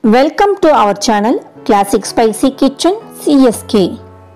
Welcome to our channel Classic Spicy Kitchen CSK.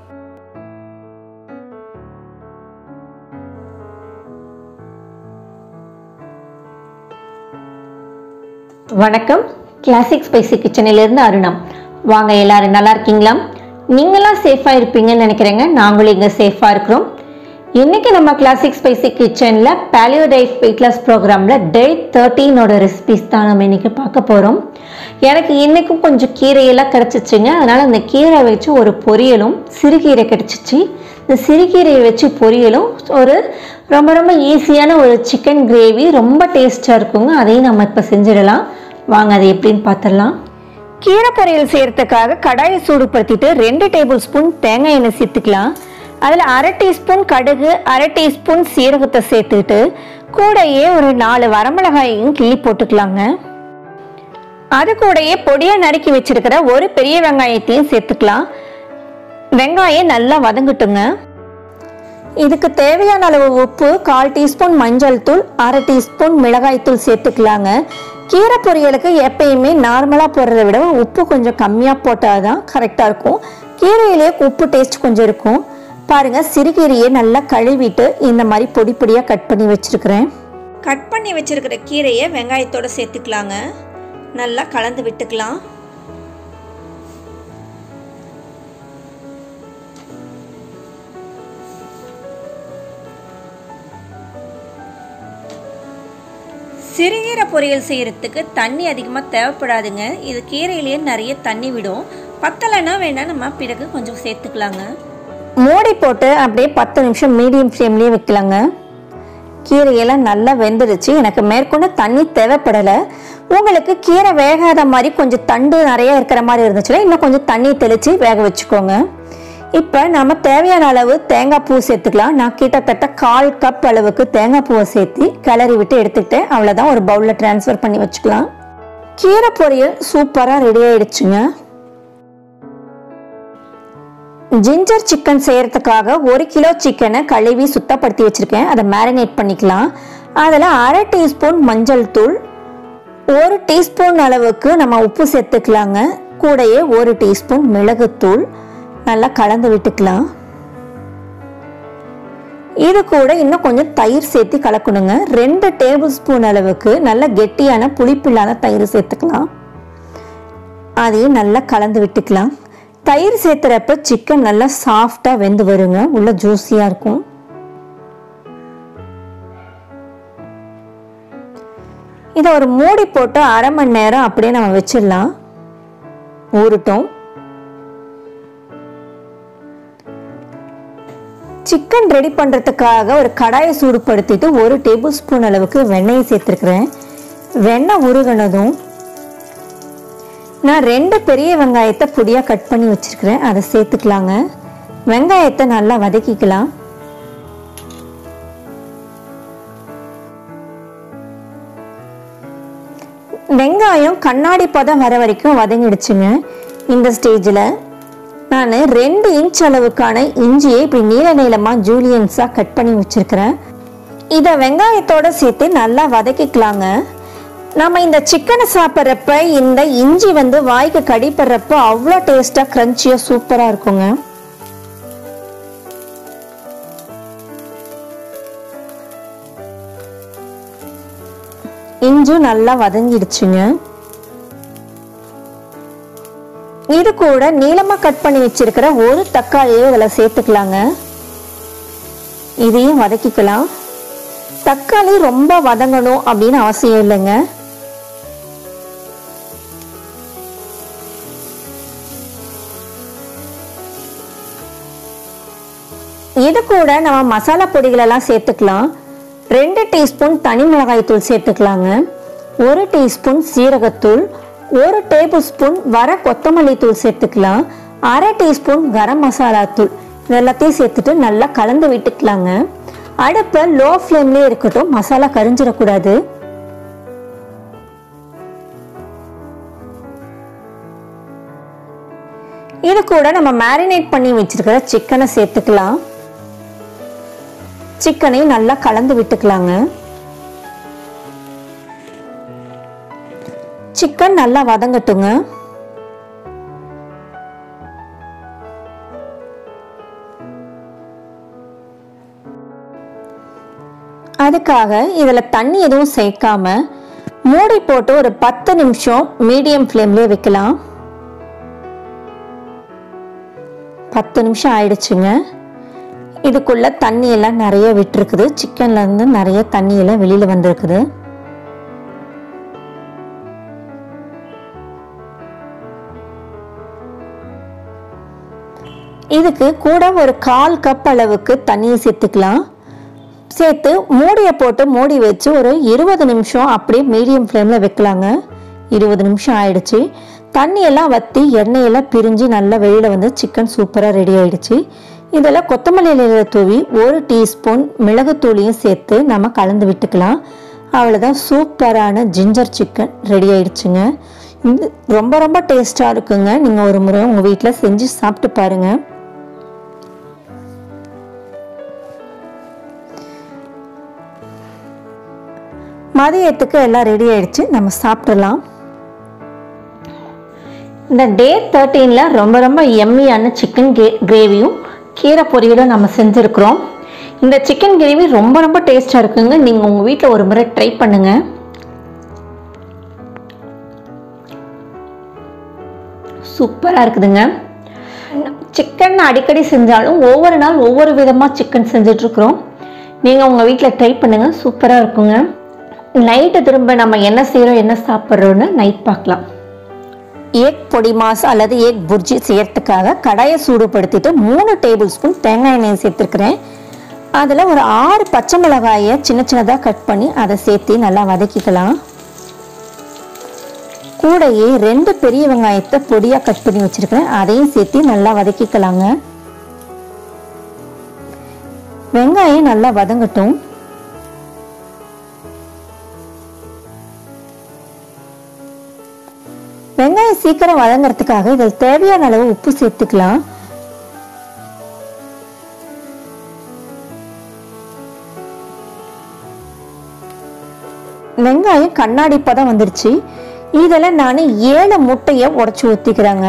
வணக்கம் classic spicy கிச்சனிலிருந்து அருணா வாங்க எல்லாரும் நல்லா இருக்கீங்களா நீங்களாம் சேஃபாக இருப்பீங்கன்னு நினைக்கிறேங்க நாங்களும் இங்கே சேஃபாக இருக்கிறோம் இன்னைக்கு நம்ம கிளாசிக் ஸ்பைசி கிச்சனில் பேலியோ டயட் வெயிட் லாஸ் ப்ரோக்ராமில் டே தேர்ட்டீனோட ரெசிபிஸ் தான் நம்ம இன்னைக்கு பார்க்க போகிறோம் எனக்கு இன்றைக்கும் கொஞ்சம் கீரையெல்லாம் கிடச்சிச்சுங்க அதனால் அந்த கீரை வச்சு ஒரு பொரியலும் சிறுகீரை கிடச்சிச்சு இந்த சிறுகீரையை வச்சு பொரியலும் ஒரு ரொம்ப ரொம்ப ஈஸியான ஒரு சிக்கன் கிரேவி ரொம்ப டேஸ்ட்டாக இருக்குங்க அதையும் நம்ம இப்போ செஞ்சிடலாம் வாங்க அது எப்படின்னு பார்த்துடலாம் கீரை பொரியல் செய்யறதுக்காக கடாயை சூடுபடுத்திட்டு ரெண்டு டேபிள் ஸ்பூன் தேங்காய் எண்ணெய் சேர்த்துக்கலாம் அதில் அரை டீஸ்பூன் கடுகு அரை டீஸ்பூன் சீரகத்தை சேர்த்துக்கிட்டு கூடயே ஒரு நாலு வரமிளகாயையும் கிள்ளி போட்டுக்கலாங்க அது கூடயே பொடியாக நறுக்கி வச்சிருக்கிற ஒரு பெரிய வெங்காயத்தையும் சேர்த்துக்கலாம் வெங்காயம் நல்லா வதங்கட்டுங்க இதுக்கு தேவையான அளவு உப்பு கால் டீஸ்பூன் மஞ்சள் தூள் அரை டீஸ்பூன் மிளகாய் தூள் சேர்த்துக்கலாங்க கீரை பொரியலுக்கு எப்பயுமே நார்மலாக போடுறத விட உப்பு கொஞ்சம் கம்மியாக போட்டால் தான் கரெக்டாக இருக்கும் கீரையிலேயே உப்பு டேஸ்ட் கொஞ்சம் இருக்கும் பாருங்க சிறுகீரையை நல்லா கழுவிட்டு இந்த மாதிரி பொடி பொடியாக கட் பண்ணி வச்சிருக்கிறேன் கட் பண்ணி வச்சிருக்கிற கீரையை வெங்காயத்தோட சேர்த்துக்கலாங்க நல்லா கலந்து விட்டுக்கலாம் சிறுகீரை பொரியல் செய்கிறதுக்கு தண்ணி அதிகமாக தேவைப்படாதுங்க இது கீரையிலேயே நிறைய தண்ணி விடும் பத்தலைன்னா வேணால் நம்ம பிறகு கொஞ்சம் சேர்த்துக்கலாங்க மூடி போட்டு அப்படியே பத்து நிமிஷம் மீடியம் ஃப்ளேம்லேயே வைக்கலாங்க கீரையெல்லாம் நல்லா வெந்துடுச்சு எனக்கு மேற்கொண்டு தண்ணி தேவைப்படலை உங்களுக்கு கீரை வேகாத மாதிரி கொஞ்சம் தண்டு நிறைய இருக்கிற மாதிரி இருந்துச்சுன்னா இன்னும் கொஞ்சம் தண்ணி தெளித்து வேக வச்சுக்கோங்க இப்போ நம்ம தேவையான அளவு தேங்காய் பூ சேர்த்துக்கலாம் நான் கிட்டத்தட்ட கால் கப் அளவுக்கு தேங்காய் பூவை சேர்த்து கிளறி விட்டு எடுத்துக்கிட்டேன் அவ்வளோதான் ஒரு பவுலில் ட்ரான்ஸ்ஃபர் பண்ணி வச்சுக்கலாம் கீரை பொரியல் சூப்பராக ரெடி ஆயிடுச்சுங்க ஜிஞ்சர் சிக்கன் செய்யறதுக்காக ஒரு கிலோ சிக்கனை கழுவி சுத்தப்படுத்தி வச்சிருக்கேன் அதை மேரினேட் பண்ணிக்கலாம் அதில் அரை டீஸ்பூன் மஞ்சள் தூள் ஒரு டீஸ்பூன் அளவுக்கு நம்ம உப்பு சேர்த்துக்கலாங்க கூடயே ஒரு டீஸ்பூன் மிளகுத்தூள் நல்லா கலந்து விட்டுக்கலாம் இது கூட இன்னும் கொஞ்சம் தயிர் சேர்த்து கலக்கணுங்க ரெண்டு டேபிள் ஸ்பூன் அளவுக்கு நல்ல கெட்டியான புளிப்பில்லாத தயிர் சேர்த்துக்கலாம் அதையும் நல்லா கலந்து விட்டுக்கலாம் தயிர் சேர்த்துறப்ப சிக்கன் நல்லா சாஃப்டாக வெந்து வருங்க உள்ள ஜூஸியாக இருக்கும் இதை ஒரு மூடி போட்டு அரை மணி நேரம் அப்படியே நம்ம வச்சிடலாம் ஊறட்டும் சிக்கன் ரெடி பண்ணுறதுக்காக ஒரு கடாயை சூடுபடுத்திட்டு ஒரு டேபிள் ஸ்பூன் அளவுக்கு வெண்ணெயை சேர்த்துருக்குறேன் வெண்ணெய் உருகினதும் நான் ரெண்டு பெரிய வெங்காயத்தை பொடியாக கட் பண்ணி வச்சுருக்கிறேன் அதை சேர்த்துக்கலாங்க வெங்காயத்தை நல்லா வதக்கிக்கலாம் வெங்காயம் கண்ணாடி பதம் வர வரைக்கும் வதங்கிடுச்சுங்க இந்த ஸ்டேஜில் நான் ரெண்டு இன்ச் அளவுக்கான இஞ்சியை இப்படி நீல நீளமாக ஜூலியன்ஸாக கட் பண்ணி வச்சுருக்கிறேன் இதை வெங்காயத்தோடு சேர்த்து நல்லா வதக்கிக்கலாங்க நம்ம இந்த சிக்கனை சாப்பிட்றப்ப இந்த இஞ்சி வந்து வாய்க்கு கடிப்படுறப்ப அவ்வளோ டேஸ்ட்டாக க்ரன்ச்சியாக சூப்பராக இருக்குங்க இஞ்சும் நல்லா வதங்கிடுச்சுங்க இது கூட நீளமாக கட் பண்ணி வச்சிருக்கிற ஒரு தக்காளியை இதில் சேர்த்துக்கலாங்க இதையும் வதக்கிக்கலாம் தக்காளி ரொம்ப வதங்கணும் அப்படின்னு அவசியம் இல்லைங்க இது கூட நம்ம மசாலா பொடிகளெல்லாம் சேர்த்துக்கலாம் ரெண்டு டீஸ்பூன் தனி மிளகாய் தூள் சேர்த்துக்கலாங்க ஒரு டீஸ்பூன் சீரகத்தூள் ஒரு டேபிள் ஸ்பூன் வர கொத்தமல்லி தூள் சேர்த்துக்கலாம் அரை டீஸ்பூன் கரம் மசாலா தூள் இது எல்லாத்தையும் சேர்த்துட்டு நல்லா கலந்து விட்டுக்கலாங்க அடுப்பை லோ ஃப்ளேம்லேயே இருக்கட்டும் மசாலா கரிஞ்சிடக்கூடாது இது கூட நம்ம மேரினேட் பண்ணி வச்சிருக்கிற சிக்கனை சேர்த்துக்கலாம் சிக்கனையும் நல்லா கலந்து விட்டுக்கலாங்க சிக்கன் நல்லா வதங்கட்டுங்க அதுக்காக இதில் தண்ணி எதுவும் சேர்க்காம மூடி போட்டு ஒரு பத்து நிமிஷம் மீடியம் ஃப்ளேம்லேயே வைக்கலாம் பத்து நிமிஷம் ஆயிடுச்சுங்க இதுக்குள்ள தண்ணி எல்லாம் நிறைய விட்டுருக்குது சிக்கன்ல இருந்து நிறைய தண்ணி எல்லாம் வெளியில வந்திருக்குது இதுக்கு கூட ஒரு கால் கப் அளவுக்கு தண்ணியை சேர்த்துக்கலாம் சேர்த்து மூடியை போட்டு மூடி வச்சு ஒரு இருபது நிமிஷம் அப்படியே மீடியம் ஃப்ளேமில் வைக்கலாங்க இருபது நிமிஷம் ஆயிடுச்சு தண்ணியெல்லாம் வற்றி எண்ணெயெல்லாம் பிரிஞ்சு நல்லா வெளியில் வந்து சிக்கன் சூப்பராக ரெடி ஆயிடுச்சு இதில் கொத்தமல்லி இலையில தூவி ஒரு டீஸ்பூன் மிளகுத்தூளியும் சேர்த்து நம்ம கலந்து விட்டுக்கலாம் அவ்வளோதான் சூப்பரான ஜிஞ்சர் சிக்கன் ரெடி ஆயிடுச்சுங்க இது ரொம்ப ரொம்ப டேஸ்ட்டாக இருக்குங்க நீங்கள் ஒரு முறை உங்கள் வீட்டில் செஞ்சு சாப்பிட்டு பாருங்கள் மதியத்துக்கு எல்லாம் ரெடி ஆயிடுச்சு நம்ம சாப்பிடலாம் இந்த டே தேர்ட்டீனில் ரொம்ப ரொம்ப எம்மியான சிக்கன் கே கிரேவியும் கீரை பொரியலும் நம்ம செஞ்சுருக்குறோம் இந்த சிக்கன் கிரேவி ரொம்ப ரொம்ப டேஸ்ட்டாக இருக்குங்க நீங்கள் உங்கள் வீட்டில் ஒரு முறை ட்ரை பண்ணுங்கள் சூப்பராக இருக்குதுங்க சிக்கன் அடிக்கடி செஞ்சாலும் ஒவ்வொரு நாள் ஒவ்வொரு விதமாக சிக்கன் செஞ்சிட்ருக்குறோம் நீங்கள் உங்கள் வீட்டில் ட்ரை பண்ணுங்கள் சூப்பராக இருக்குங்க நைட்டு திரும்ப நம்ம என்ன செய்கிறோம் என்ன சாப்பிட்றோன்னு நைட் பார்க்கலாம் எக் பொடி மாஸ் அல்லது எக் புர்ஜி செய்யறதுக்காக கடாயை சூடுபடுத்திட்டு மூணு டேபிள் ஸ்பூன் தேங்காய் எண்ணெய் சேர்த்துருக்குறேன் அதில் ஒரு ஆறு பச்சை மிளகாயை சின்ன சின்னதாக கட் பண்ணி அதை சேர்த்து நல்லா வதக்கிக்கலாம் கூடையே ரெண்டு பெரிய வெங்காயத்தை பொடியாக கட் பண்ணி வச்சிருக்கிறேன் அதையும் சேர்த்து நல்லா வதக்கிக்கலாங்க வெங்காயம் நல்லா வதங்கட்டும் வெங்காயம் சீக்கிரம் வதங்கிறதுக்காக இதில் தேவையான அளவு உப்பு சேர்த்துக்கலாம் வெங்காயம் கண்ணாடி பதம் வந்துடுச்சு இதில் நான் ஏழு முட்டையை உடச்சி ஊற்றிக்கிறேங்க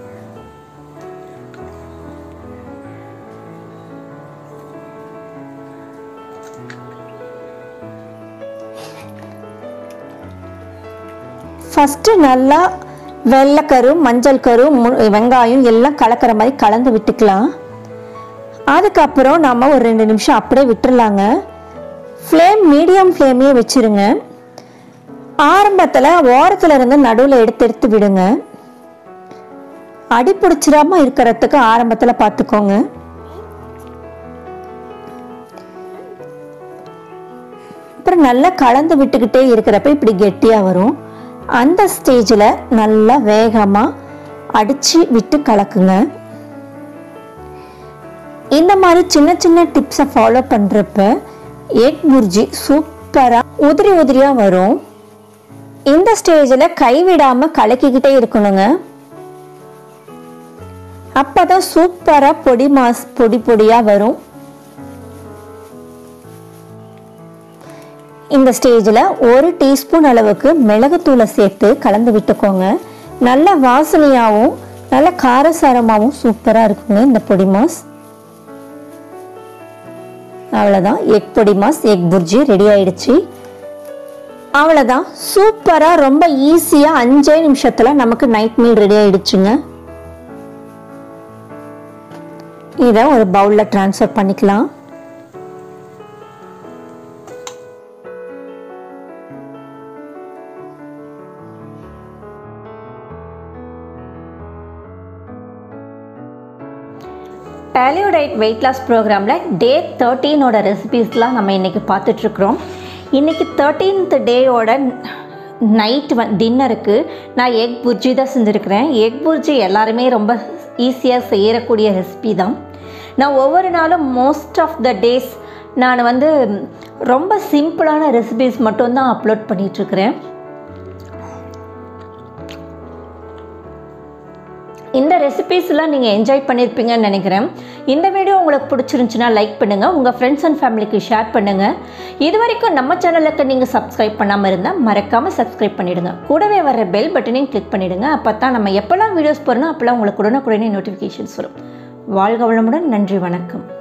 ஃபஸ்ட்டு நல்லா வெள்ளைக்கரு மஞ்சள் கரு மு- வெங்காயம் எல்லாம் கலக்கிற மாதிரி கலந்து விட்டுக்கலாம் அதுக்கப்புறம் நம்ம ஒரு ரெண்டு நிமிஷம் அப்படியே விட்டுறலாங்க ஃப்ளேம் மீடியம் ஃப்ளேமே வச்சிருங்க ஆரம்பத்தில் ஓரத்தில் இருந்து நடுவில் எடுத்து எடுத்து விடுங்க அடி பிடிச்சிடாம இருக்கிறதுக்கு ஆரம்பத்தில் பார்த்துக்கோங்க அப்புறம் நல்லா கலந்து விட்டுக்கிட்டே இருக்கிறப்ப இப்படி கெட்டியாக வரும் அந்த ஸ்டேஜில் நல்லா வேகமாக அடித்து விட்டு கலக்குங்க இந்த மாதிரி சின்ன சின்ன டிப்ஸை ஃபாலோ பண்ணுறப்ப எக் புர்ஜி சூப்பராக உதிரி உதிரியாக வரும் இந்த ஸ்டேஜில் கைவிடாமல் கலக்கிக்கிட்டே இருக்கணுங்க அப்போ தான் சூப்பராக பொடி மாஸ் பொடி பொடியாக வரும் இந்த ஸ்டேஜில் ஒரு டீஸ்பூன் அளவுக்கு மிளகுத்தூளை சேர்த்து கலந்து விட்டுக்கோங்க நல்ல வாசனையாகவும் நல்ல காரசாரமாகவும் சூப்பராக இருக்குங்க இந்த பொடி மாஸ் அவ்வளோதான் எக் பொடி மாஸ் எக் புர்ஜி ரெடி ஆயிடுச்சு அவ்வளோதான் சூப்பராக ரொம்ப ஈஸியாக அஞ்சே நிமிஷத்தில் நமக்கு நைட் மீல் ரெடி ஆயிடுச்சுங்க இதை ஒரு பவுலில் ட்ரான்ஸ்ஃபர் பண்ணிக்கலாம் பேலியோ டயட் வெயிட் லாஸ் ப்ரோக்ராமில் டே தேர்ட்டீனோட ரெசிபீஸ்லாம் நம்ம இன்றைக்கி பார்த்துட்ருக்குறோம் இன்றைக்கி தேர்ட்டீன்த் டேயோட நைட் வ டின்னருக்கு நான் எக் புர்ஜி தான் செஞ்சுருக்கிறேன் எக் புர்ஜி எல்லாருமே ரொம்ப ஈஸியாக செய்யக்கூடிய ரெசிபி தான் நான் ஒவ்வொரு நாளும் மோஸ்ட் ஆஃப் த டேஸ் நான் வந்து ரொம்ப சிம்பிளான ரெசிபீஸ் மட்டும்தான் அப்லோட் பண்ணிகிட்ருக்கிறேன் இந்த ரெசிபீஸ்லாம் நீங்கள் என்ஜாய் பண்ணியிருப்பீங்கன்னு நினைக்கிறேன் இந்த வீடியோ உங்களுக்கு பிடிச்சிருந்துச்சுன்னா லைக் பண்ணுங்கள் உங்கள் ஃப்ரெண்ட்ஸ் அண்ட் ஃபேமிலிக்கு ஷேர் பண்ணுங்கள் இது வரைக்கும் நம்ம சேனலுக்கு நீங்கள் சப்ஸ்கிரைப் பண்ணாமல் இருந்தால் மறக்காமல் சப்ஸ்கிரைப் பண்ணிவிடுங்க கூடவே வர பெல் பட்டனையும் கிளிக் பண்ணிவிடுங்க அப்போ தான் நம்ம எப்போல்லாம் வீடியோஸ் போகிறோம் அப்போல்லாம் உங்களுக்கு உடனுக்குடனே நோட்டிஃபிகேஷன்ஸ் வரும் வாழ்க வளமுடன் நன்றி வணக்கம்